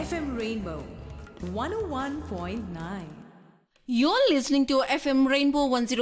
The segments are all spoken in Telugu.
FM Rainbow 101.9. You're listening to FM Rainbow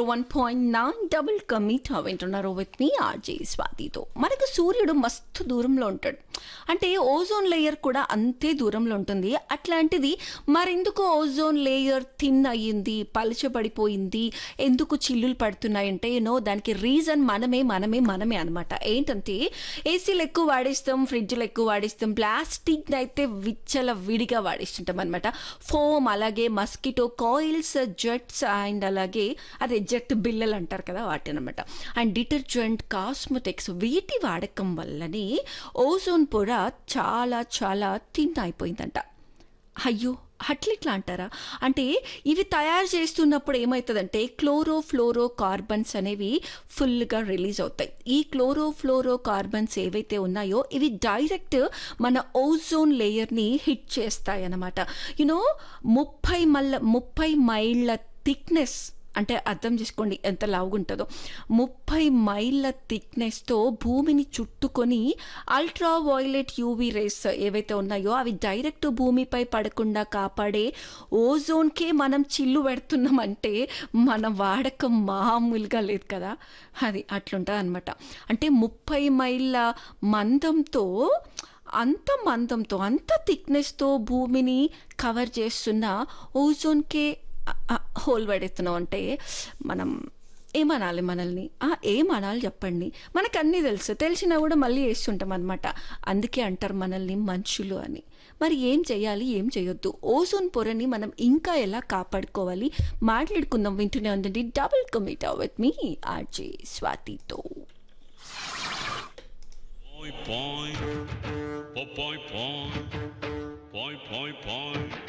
101.9 double commit వింటున్నారు విత్ మీ ఆర్జే స్వాతితో మనకు సూర్యుడు మస్తు దూరంలో ఉంటాడు అంటే ఓజోన్ లేయర్ కూడా అంతే దూరంలో ఉంటుంది అట్లాంటిది మరెందుకు ఓజోన్ లేయర్ థిన్ అయ్యింది పలచబడిపోయింది ఎందుకు చిల్లులు పడుతున్నాయంటే యూనో దానికి రీజన్ మనమే మనమే మనమే అనమాట ఏంటంటే ఏసీలు ఎక్కువ వాడేస్తాం ఫ్రిడ్జ్లు ఎక్కువ వాడేస్తాం ప్లాస్టిక్ అయితే విచ్చల విడిగా వాడేస్తుంటాం అనమాట ఫోమ్ అలాగే మస్కిటో కాయిల్స్ జెట్స్ అండ్ అలాగే అదే జెట్ బిల్లలు అంటారు కదా వాటి అనమాట అండ్ డిటర్జెంట్ కాస్మెటిక్స్ వీటి వాడకం వల్లనే ఓజోన్ పొర చాలా చాలా థిన్ అయిపోయిందంట అయ్యో అట్లిట్లా అంటారా అంటే ఇవి తయారు చేస్తున్నప్పుడు ఏమవుతుందంటే క్లోరో ఫ్లోరో కార్బన్స్ అనేవి ఫుల్గా రిలీజ్ అవుతాయి ఈ క్లోరో ఫ్లోరో కార్బన్స్ ఏవైతే ఉన్నాయో ఇవి డైరెక్ట్ మన ఓజోన్ లేయర్ని హిట్ చేస్తాయి అన్నమాట యునో ముప్పై మల్ల ముప్పై మైళ్ళ థిక్నెస్ అంటే అర్థం చేసుకోండి ఎంత లావుగుంటుందో ముప్పై మైళ్ళ థిక్నెస్తో భూమిని చుట్టుకొని అల్ట్రా వైలెట్ యూవీ రేస్ ఏవైతే ఉన్నాయో అవి డైరెక్ట్ భూమిపై పడకుండా కాపాడే ఓజోన్కే మనం చిల్లు పెడుతున్నామంటే మన వాడకం మామూలుగా లేదు కదా అది అట్లుంటుంది అనమాట అంటే ముప్పై మైళ్ళ మందంతో అంత మందంతో అంత థిక్నెస్తో భూమిని కవర్ చేస్తున్న ఓజోన్కే హోల్ పడేస్తున్నాం అంటే మనం ఏమనాలి మనల్ని ఆ ఏమనాలి చెప్పండి మనకు అన్నీ తెలుసు తెలిసినా కూడా మళ్ళీ వేస్తుంటాం అనమాట అందుకే అంటారు మనల్ని మనుషులు అని మరి ఏం చేయాలి ఏం చేయొద్దు ఓజోన్ పొరని మనం ఇంకా ఎలా కాపాడుకోవాలి మాట్లాడుకుందాం వింటూనే ఉందండి డబుల్ కమిట్ విత్ మీ ఆర్జే స్వాతితో Point, point, point, point, point, point, point.